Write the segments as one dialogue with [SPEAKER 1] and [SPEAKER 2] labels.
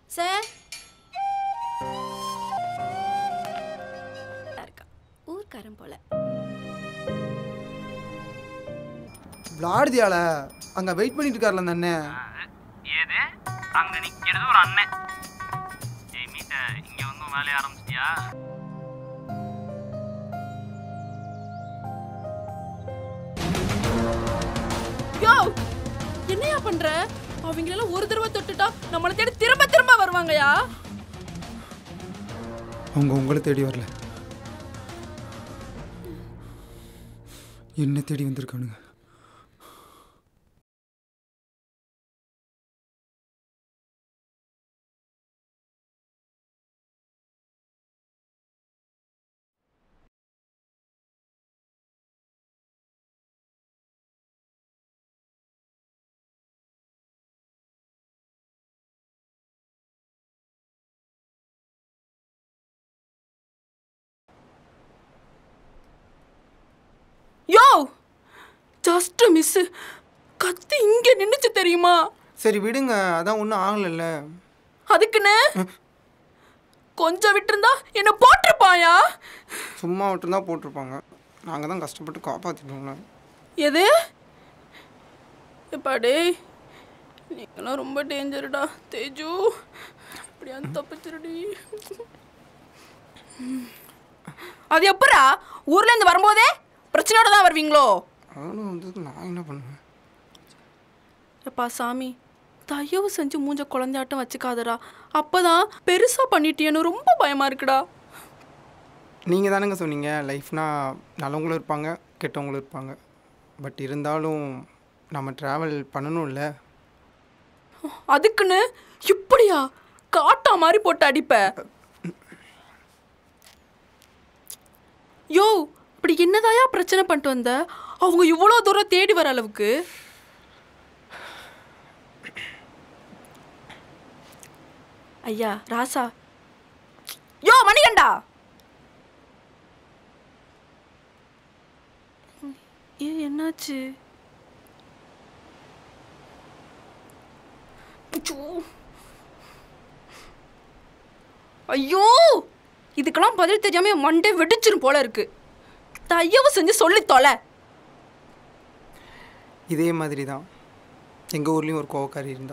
[SPEAKER 1] Sir இருக்கா ஊர்க்காரன் போல
[SPEAKER 2] விளாடுதியால அங்க வெயிட் பண்ணிட்டு இருக்கார்ல அந்த அண்ணன்
[SPEAKER 3] ஏது அங்க நிக்கிறது ஒரு அண்ணன் ஏய் மீட்ட இங்க வந்து வேலைய ஆரம்பிச்சிட்டியா
[SPEAKER 1] யோ என்னையா பண்ற அவங்களெல்லாம் ஒரு தடவை தொட்டுட்டா நம்மளை தேடி திரும்ப திரும்ப வருவாங்கயா
[SPEAKER 2] அவங்க உங்களை தேடி வரல என்ன தேடி வந்திருக்கானுங்க
[SPEAKER 1] யோ ஜஸ்ட் மிஸ் கத்தி இங்க நின்னுச்சு தெரியுமா
[SPEAKER 2] சரி விடுங்க அதான் ஒன்றும் ஆகலைல்ல
[SPEAKER 1] அதுக்குன்னு கொஞ்சம் விட்டிருந்தா என்ன போட்டிருப்பாயா
[SPEAKER 2] சும்மா மட்டும்தான் போட்டிருப்பாங்க நாங்கள் தான் கஷ்டப்பட்டு காப்பாற்றிட்டோம்ல
[SPEAKER 1] எது எப்பா டேய் நீங்களாம் ரொம்ப டேஞ்சருடா தேஜு அப்படியா தப்பிச்சிருடி அது எப்பரா ஊர்ல இருந்து வரும்போதே பிரச்சனையோட தான் வருவீங்களோ
[SPEAKER 2] அதெல்லாம் வந்து நான் என்ன பண்ணுவேன்
[SPEAKER 1] எப்பா சாமி தயவு செஞ்சு மூஞ்ச குழந்தையாட்டம் வச்சுக்காதடா அப்பதான் பெருசா பண்ணிட்டியேன்னு ரொம்ப பயமா இருக்குடா
[SPEAKER 2] நீங்கள் தானேங்க சொன்னீங்க லைஃப்னா நல்லவங்களும் இருப்பாங்க கெட்டவங்களும் இருப்பாங்க பட் இருந்தாலும் நம்ம ட்ராவல் பண்ணணும்ல
[SPEAKER 1] அதுக்குன்னு இப்படியா காட்டா மாதிரி போட்டு அடிப்ப யோ இப்படி என்னதாயா பிரச்சனை பண்ணிட்டு வந்த அவங்க இவ்வளோ தூரம் தேடி வர அளவுக்கு ஐயா ராசா யோ மணிகண்டா ஏ என்னாச்சு அச்சோ. ஐயோ இதுக்கெல்லாம் பதில் தெரியாம என் மண்டே வெடிச்சிரும் போல இருக்கு தயவு செஞ்சு சொல்லி தொலை
[SPEAKER 2] இதே மாதிரி தான் எங்கள் ஊர்லேயும் ஒரு கோவக்காரி இருந்தா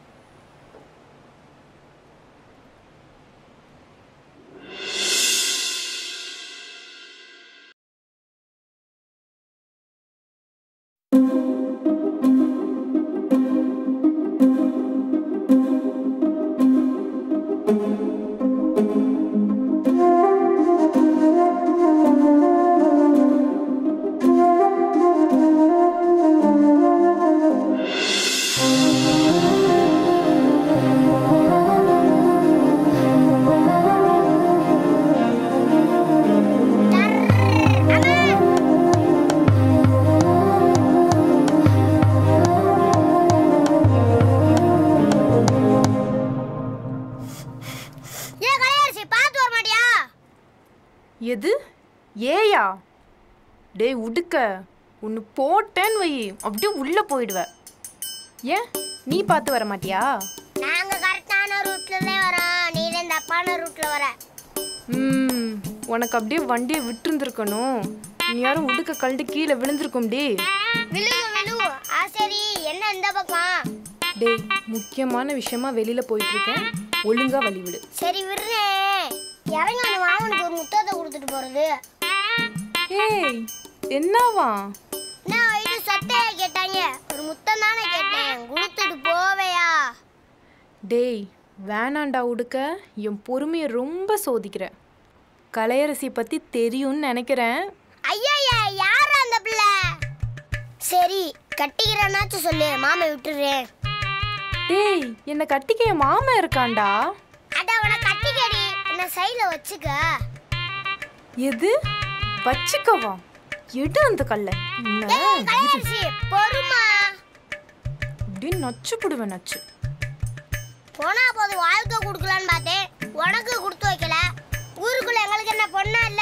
[SPEAKER 4] ஏன் கலையரசி பார்த்து வர மாட்டியா
[SPEAKER 5] எது ஏயா டேய் உடுக்க ஒன்று போட்டேன்னு வை அப்படியே உள்ளே போயிடுவ ஏன் நீ பார்த்து வர மாட்டியா
[SPEAKER 4] நாங்க கரெக்டான ரூட்ல தான் வரோம் நீ தான் தப்பான ரூட்ல வர
[SPEAKER 5] ம் உனக்கு அப்படியே வண்டியை விட்டுருந்துருக்கணும் நீ யாரும் உடுக்க கழண்டு கீழே விழுந்திருக்கும் டி
[SPEAKER 4] விழுகு விழுகு ஆ சரி என்ன இந்த பக்கம்
[SPEAKER 5] டேய் முக்கியமான விஷயமா வெளியில போயிட்டு இருக்கேன் ஒழுங்கா வழி விடு
[SPEAKER 4] சரி விடுறேன் இறங்கி அந்த மாமனுக்கு ஒரு முத்தத்தை கொடுத்துட்டு போறது
[SPEAKER 5] ஏய் என்னவா
[SPEAKER 4] நான் வயிறு சட்டையா கேட்டாங்க ஒரு முத்தம் தானே கேட்டேன் கொடுத்துட்டு போவையா
[SPEAKER 5] டேய் வேணாண்டா உடுக்க என் பொறுமையை ரொம்ப சோதிக்கிற கலையரசி பத்தி தெரியும்னு நினைக்கிறேன்
[SPEAKER 4] ஐயா யார் அந்த பிள்ளை சரி கட்டிக்கிறேன்னாச்சும் சொல்லு மாமை விட்டுறேன்
[SPEAKER 5] டேய் என்னை கட்டிக்க என் மாமன் இருக்கான்டா
[SPEAKER 4] அட அவனை கட்டிக்கடி என்ன சைடில் வச்சுக்க
[SPEAKER 5] எது வச்சுக்கவா எடு அந்த கல்ல
[SPEAKER 4] ஏய், கலையரசி பொறுமா
[SPEAKER 5] அப்படின்னு நச்சு புடுவேன் நச்சு
[SPEAKER 4] போனா போது வாழ்க்கை கொடுக்கலான்னு பார்த்தேன் உனக்கு கொடுத்து வைக்கல ஊருக்குள்ள எங்களுக்கு என்ன பொண்ணா இல்ல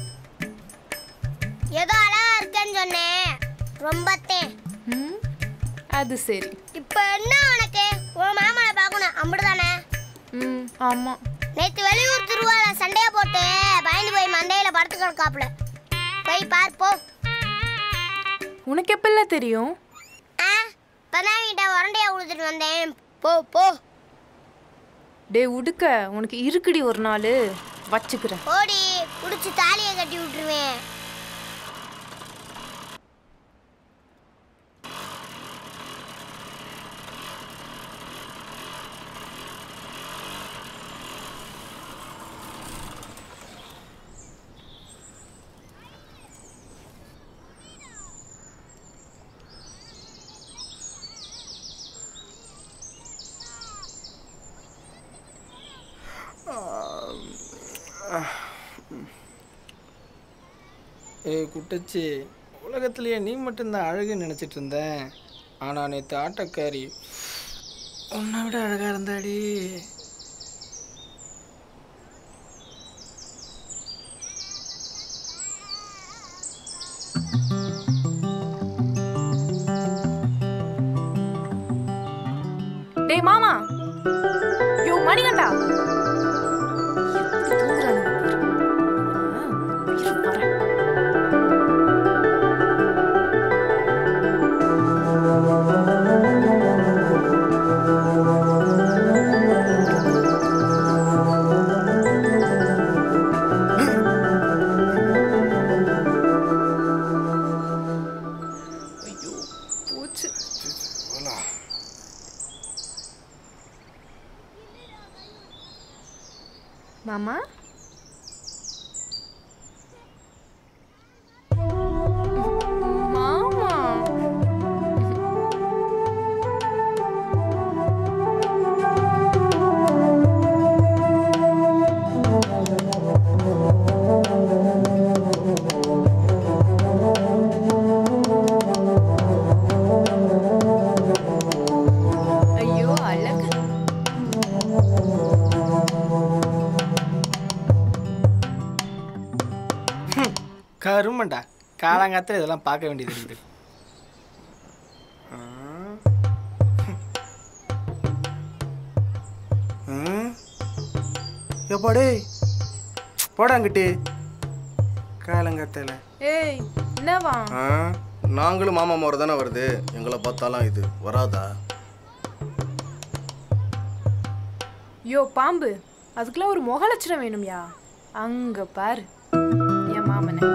[SPEAKER 4] ஏதோ அழகா இருக்கேன்னு சொன்னேன் ரொம்பத்தேன்
[SPEAKER 5] ம் அது சரி
[SPEAKER 4] இப்போ என்ன உனக்கு உன் மாமனை பார்க்கணும் அம்பிடுதானே
[SPEAKER 5] ம் ஆமா
[SPEAKER 4] நேத்து வெளியூர் திருவால சண்டையா போட்டு பயந்து போய் மண்டையில படுத்து கிடக்காப்புல போய் பார் போ
[SPEAKER 5] உனக்கு எப்பெல்லாம் தெரியும்
[SPEAKER 4] ஆ இப்பதான் வீட்டை உரண்டையா உழுதுட்டு வந்தேன் போ போ
[SPEAKER 5] டேய் உடுக்க உனக்கு இருக்குடி ஒரு நாள் வச்சுக்கிறேன்
[SPEAKER 4] ஓடி புடிச்சு தாலியை கட்டி விட்டுருவேன்
[SPEAKER 2] ஏய் குட்டச்சி உலகத்திலேயே நீ மட்டும்தான் அழகுன்னு நினச்சிட்டு இருந்தேன் ஆனால் நேற்று ஆட்டக்காரி உன்னை விட அழகாக இருந்தாடி
[SPEAKER 5] டேய் மாமா யோ மணிகண்டா எப்படி தூங்குறானுங்க பாரு. ஆ, இரு வரேன். ஐயோ போச்சு மாமா மாமா ஐயோ அழகு
[SPEAKER 2] கருமண்டா காலாங்காத்தில் இதெல்லாம் பார்க்க வேண்டியது இருக்குது எப்பாடே போடாங்கிட்டு காலங்காத்தில்
[SPEAKER 5] ஏய் என்னவா
[SPEAKER 6] ஆ நாங்களும் மாமா முறை தானே வருது எங்களை பார்த்தாலாம் இது வராதா
[SPEAKER 5] யோ பாம்பு அதுக்கெல்லாம் ஒரு முக லட்சணம் வேணும்யா அங்க பாரு என் மாமனை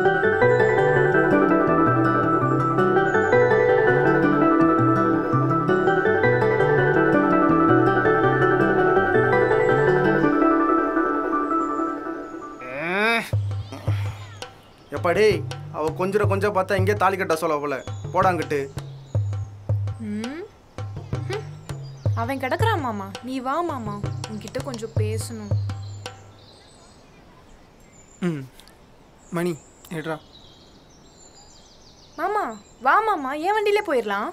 [SPEAKER 6] எப்பாடே அவ கொஞ்சம் கொஞ்சம் பார்த்தா எங்கேயே தாலி கட்ட சொல்ல போல போடாங்கிட்டு
[SPEAKER 5] ம்? ஹம். அவன் கிடக்குறான் மாமா நீ வா மாமா உன்கிட்ட கொஞ்சம் பேசணும்
[SPEAKER 2] ம் மணி ஏட்ரா
[SPEAKER 5] மாமா வா மாமா ஏன் வண்டியிலே போயிடலாம்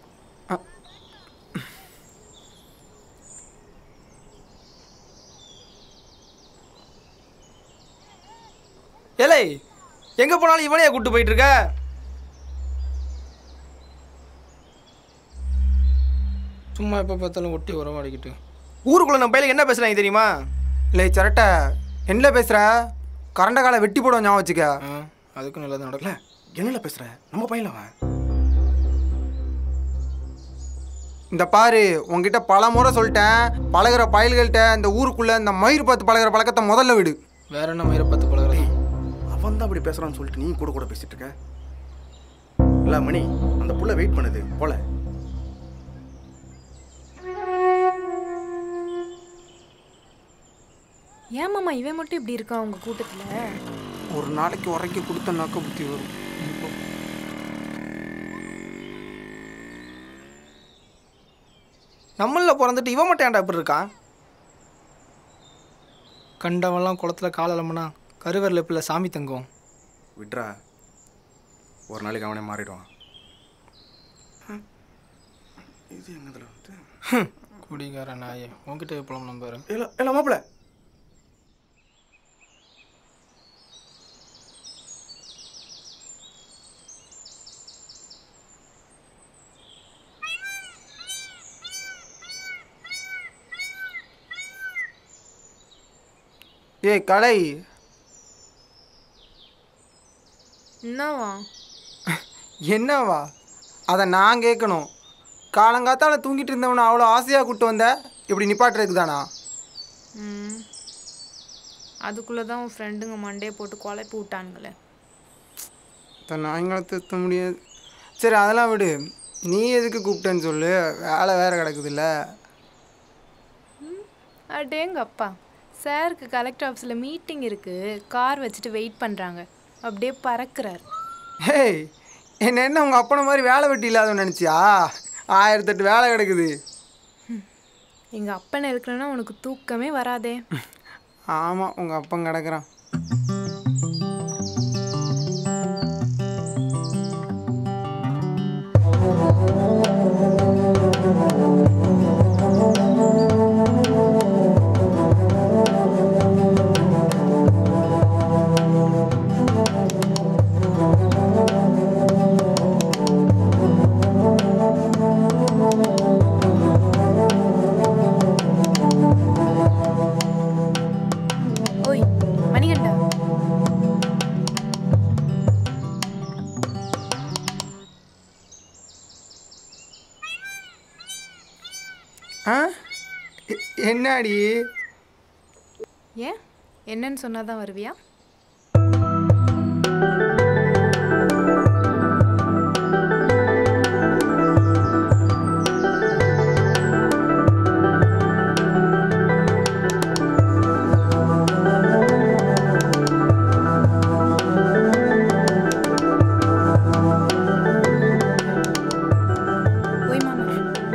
[SPEAKER 2] ஏலே எங்கே போனாலும் இவனையா கூட்டு போயிட்டு இருக்க சும்மா எப்போ பார்த்தாலும் ஒட்டி உரமாடிக்கிட்டு ஊருக்குள்ள நம்ம பையலுக்கு என்ன பேசுறாங்க தெரியுமா
[SPEAKER 7] இல்லை சரட்ட என்ன பேசுகிற கரண்ட காலை வெட்டி போடுவோம் ஞாபகம் வச்சுக்க
[SPEAKER 2] ஆ அதுக்கும் நல்லது நடக்கல
[SPEAKER 6] என்னல பேசுற நம்ம பையன் அவன்
[SPEAKER 7] இந்த பாரு உன்கிட்ட பல முறை சொல்லிட்டேன் பழகுற பயல்கள்கிட்ட இந்த ஊருக்குள்ள இந்த மயிர் பார்த்து பழகுற பழக்கத்தை முதல்ல விடு
[SPEAKER 2] வேற என்ன மயிரை பார்த்து பழகிறேன்
[SPEAKER 6] அவன் தான் அப்படி பேசுறான்னு சொல்லிட்டு நீ கூட கூட பேசிட்டு இருக்க இல்ல மணி அந்த புள்ள வெயிட் பண்ணுது போல
[SPEAKER 5] ஏன் மாமா இவன் மட்டும் இப்படி இருக்கான் உங்க கூட்டத்துல
[SPEAKER 7] ஒரு நாளைக்கு உரைக்க கொடுத்த நக்க புத்தி வரும்
[SPEAKER 2] நம்மளில் பிறந்துட்டு இவன் மட்டும் ஏன்டா இப்படி இருக்கான் கண்டவன்லாம் குளத்துல காலலம்பனா கருவரில் பிள்ளை சாமி தங்கும்
[SPEAKER 6] விட்ரா ஒரு நாளைக்கு அவனே மாறிடுவான் இது என்னதுல வந்து
[SPEAKER 2] குடிகார நாயே உன்கிட்ட எப்பளம் நம்புற
[SPEAKER 6] இல்ல இல்ல மாப்பிள்ள
[SPEAKER 7] ஏய் கலை
[SPEAKER 5] என்னவா
[SPEAKER 7] என்னவா அதை நான் கேட்கணும் காலங்காத்தால தூங்கிட்டு இருந்தவனை அவ்வளோ ஆசையாக கூட்டு வந்த இப்படி நிப்பாட்டுறதுக்கு தானா
[SPEAKER 5] ம் அதுக்குள்ளே தான் உன் ஃப்ரெண்டுங்க மண்டையை போட்டு குழப்பி விட்டானுங்களே
[SPEAKER 7] இப்போ நாங்கள திருத்த முடியாது சரி அதெல்லாம் விடு நீ எதுக்கு கூப்பிட்டேன்னு சொல்லு வேலை வேறு கிடக்குதுல்ல
[SPEAKER 5] அடேங்க அப்பா சாருக்கு கலெக்டர் ஆஃபீஸில் மீட்டிங் இருக்குது கார் வச்சுட்டு வெயிட் பண்ணுறாங்க அப்படியே பறக்கிறார்
[SPEAKER 7] ஹேய் என்ன என்ன உங்கள் அப்பனை மாதிரி வேலை வெட்டி இல்லாதவன் நினச்சியா ஆயிரத்தெட்டு வேலை கிடக்குது
[SPEAKER 5] எங்கள் அப்பனை இருக்கிறேன்னா உனக்கு தூக்கமே வராதே
[SPEAKER 7] ஆமாம் உங்கள் அப்பன் கிடக்குறான்
[SPEAKER 5] ஓய் மணிகண்டா
[SPEAKER 7] ஆ எ- என்னடி
[SPEAKER 5] ஏன் என்னன்னு சொன்னால் தான் வருவியா ஓய் மாமா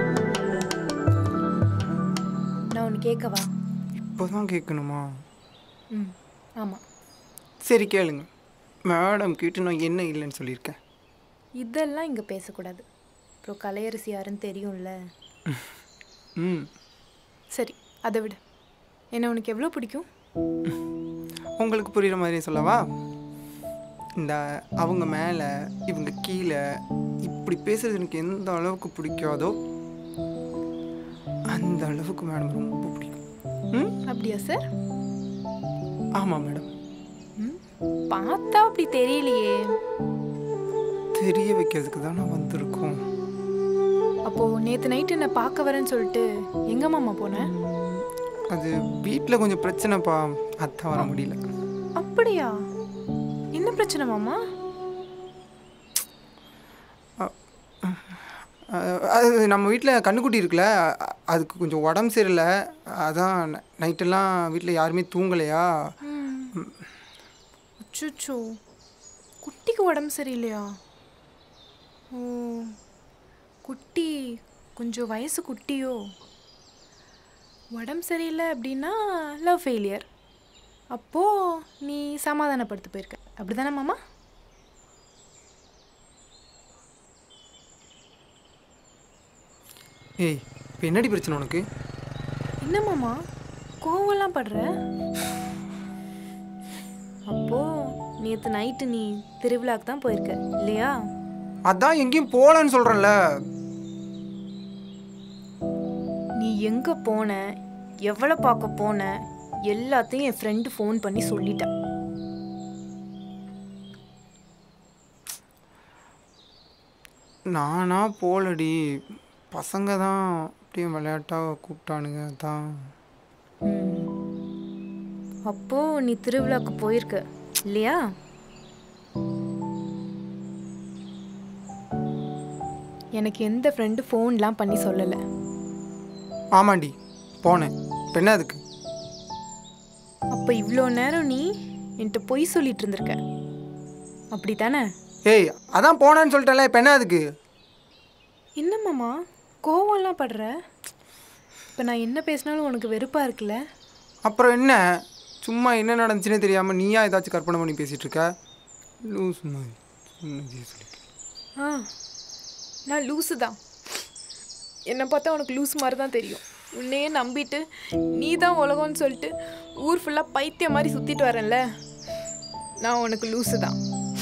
[SPEAKER 5] நான் ஒன்று கேட்கவா
[SPEAKER 7] இப்போ தான் கேட்கணுமா
[SPEAKER 5] ம் ஆமாம்
[SPEAKER 7] சரி கேளுங்க மேடம் கிட்ட நான் என்ன இல்லைன்னு சொல்லியிருக்கேன்
[SPEAKER 5] இதெல்லாம் இங்கே பேசக்கூடாது அப்புறம் கலையரசி யாருன்னு தெரியும்ல
[SPEAKER 7] ம்
[SPEAKER 5] சரி அதை விடு என்ன உனக்கு எவ்வளோ பிடிக்கும்
[SPEAKER 7] உங்களுக்கு புரியுற மாதிரி சொல்லவா இந்த அவங்க மேலே இவங்க கீழே இப்படி பேசுறது எனக்கு எந்த அளவுக்கு பிடிக்காதோ அந்த அளவுக்கு மேடம் ரொம்ப பிடிக்கும் ம்
[SPEAKER 5] அப்படியா சார்
[SPEAKER 7] ஆமாம் மேடம்
[SPEAKER 5] ம் பார்த்தா அப்படி தெரியலையே
[SPEAKER 7] தெரிய வைக்கிறதுக்கு தான் நான் வந்திருக்கோம்
[SPEAKER 5] அப்போது நேற்று நைட்டு என்னை பார்க்க வரேன்னு சொல்லிட்டு எங்கே மாமா போனேன்
[SPEAKER 7] அது வீட்டில் கொஞ்சம் பிரச்சனைப்பா அதான் வர முடியல
[SPEAKER 5] அப்படியா என்ன பிரச்சனை மாமா
[SPEAKER 7] அஹ், அது நம்ம வீட்டில் கண்ணுக்குட்டி இருக்குல்ல அ- அதுக்கு கொஞ்சம் உடம்பு சரியில்லை அதான் ந- நைட்டெல்லாம் வீட்டில் யாருமே தூங்கலையா
[SPEAKER 5] அச்சுச்சோ குட்டிக்கு உடம்பு சரியில்லையா ஓ குட்டி கொஞ்சம் வயசு குட்டியோ உடம்பு சரியில்லை அப்படின்னா லவ் ஃபெயிலியர் அப்போது நீ சமாதானப்படுத்த போயிருக்க அப்படி தானே மாமா
[SPEAKER 7] ஏய் இப்போ என்னடி பிரச்சனை உனக்கு
[SPEAKER 5] என்ன மாமா கோவம்லாம் படுற அப்போ நேற்று நைட்டு நீ திருவிழாக்கு தான் போயிருக்க இல்லையா
[SPEAKER 7] அதான் எங்கேயும் போகலன்னு சொல்கிறேன்ல
[SPEAKER 5] நீ எங்கே போன எவ்வளோ பார்க்க போன எல்லாத்தையும் என் ஃப்ரெண்டு ஃபோன் பண்ணி சொல்லிட்டேன்
[SPEAKER 7] நானா போலடி பசங்க தான் அப்படியே விளையாட்டாக கூப்பிட்டானுங்க அதான்
[SPEAKER 5] ம். அப்போ நீ திருவிழாக்கு போயிருக்க இல்லையா எனக்கு எந்த ஃப்ரெண்டு ஃபோன்லாம் பண்ணி சொல்லலை
[SPEAKER 7] ஆமாண்டி போனேன் இப்போ என்ன அதுக்கு
[SPEAKER 5] அப்போ இவ்வளோ நேரம் நீ என்கிட்ட பொய் சொல்லிட்டு இருந்திருக்க அப்படி தானே
[SPEAKER 7] ஏய் அதான் போனேன்னு சொல்லிட்டேன்ல இப்போ என்ன அதுக்கு
[SPEAKER 5] என்ன மாமா கோவம்லாம் படுற இப்போ நான் என்ன பேசினாலும் உனக்கு வெறுப்பாக இருக்குல்ல
[SPEAKER 7] அப்புறம் என்ன சும்மா என்ன நடந்துச்சுன்னே தெரியாமல் நீயா ஏதாச்சும் கற்பனை பண்ணி பேசிகிட்டு இருக்க லூஸ் மாதிரி சொன்னதையே சொல்லிக்க.
[SPEAKER 5] ஆ நான் லூஸு தான் என்னை பார்த்தா உனக்கு லூஸ் மாதிரி தான் தெரியும் உன்னையே நம்பிட்டு நீ தான் உலகம்னு சொல்லிட்டு ஊர் ஃபுல்லாக பைத்தியம் மாதிரி சுற்றிட்டு வரேன்ல நான் உனக்கு லூஸு தான்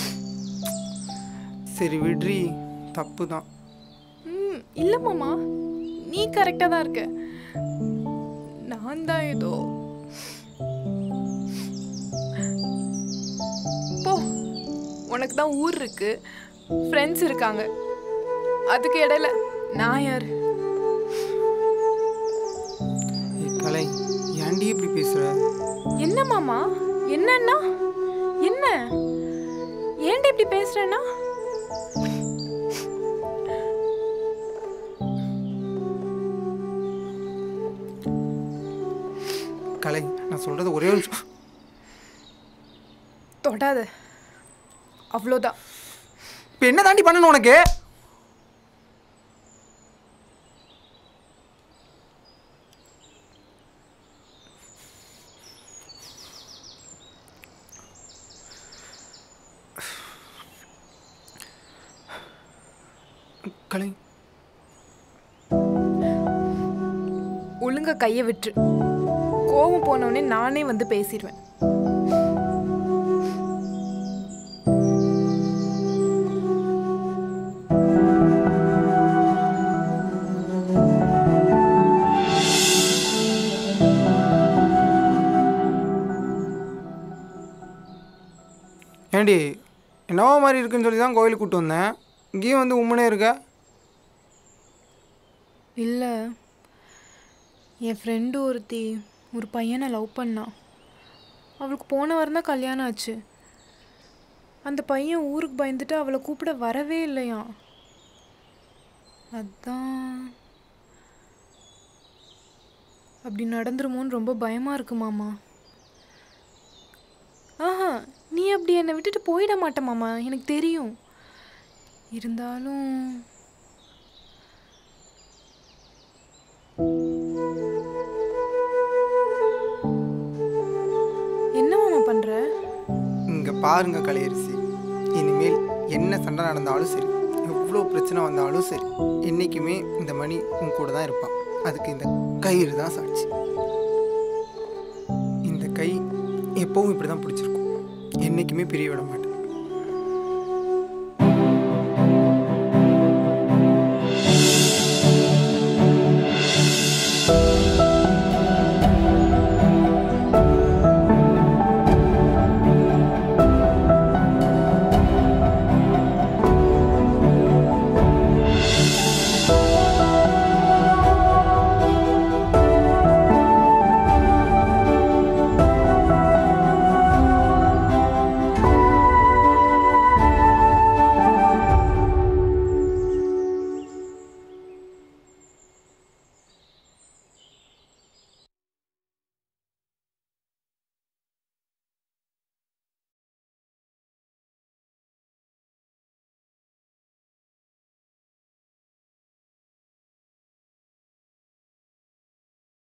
[SPEAKER 7] சரி விட்ரி தப்பு தான்
[SPEAKER 5] ம் இல்லை மாமா நீ கரெக்டாக தான் இருக்க நான் தான் ஏதோ உனக்கு தான் ஊர் இருக்கு ஃப்ரெண்ட்ஸ் இருக்காங்க அதுக்கு இடையில நான் யார்
[SPEAKER 7] ஏய் கலை ஏன்டி இப்படி பேசுற
[SPEAKER 5] என்ன மாமா என்னன்னா என்ன ஏன்டா இப்படி பேசுறேன்னா
[SPEAKER 7] கலை நான் சொல்றது ஒரே ஒரு நிமிஷம்
[SPEAKER 5] தொடாத அவ்வளோதான்
[SPEAKER 7] இப்போ என்ன தாண்டி பண்ணணும் உனக்கு கலை
[SPEAKER 5] ஒழுங்கா கையை விட்டுரு கோவம் போனோடனே நானே வந்து பேசிடுவேன்
[SPEAKER 7] ஏண்டி என்னவோ மாதிரி இருக்குன்னு சொல்லி தான் கோயிலுக்கு கூட்டு வந்தேன் இங்கேயும் வந்து உம்மனே இருக்க
[SPEAKER 5] இல்லை என் ஃப்ரெண்டு ஒருத்தி ஒரு பையனை லவ் பண்ணா அவளுக்கு போன வாரம் தான் கல்யாணம் ஆச்சு அந்த பையன் ஊருக்கு பயந்துட்டு அவளை கூப்பிட வரவே இல்லையா அதான் அப்படி நடந்துருமோன்னு ரொம்ப பயமாக இருக்கு மாமா ஆஹா நீ அப்படி என்னை விட்டுட்டு போயிட மாட்ட மாமா எனக்கு தெரியும் இருந்தாலும் என்ன மாமா பண்ற
[SPEAKER 7] இங்கே பாருங்க கலையரசி இனிமேல் என்ன சண்டை நடந்தாலும் சரி எவ்வளோ பிரச்சனை வந்தாலும் சரி என்றைக்குமே இந்த மணி உன் கூட தான் இருப்பான் அதுக்கு இந்த கயிறு தான் சாட்சி இந்த கை எப்பவும் இப்படி தான் பிடிச்சிருக்கும் என்றைக்குமே பிரிய விட மாட்டேன்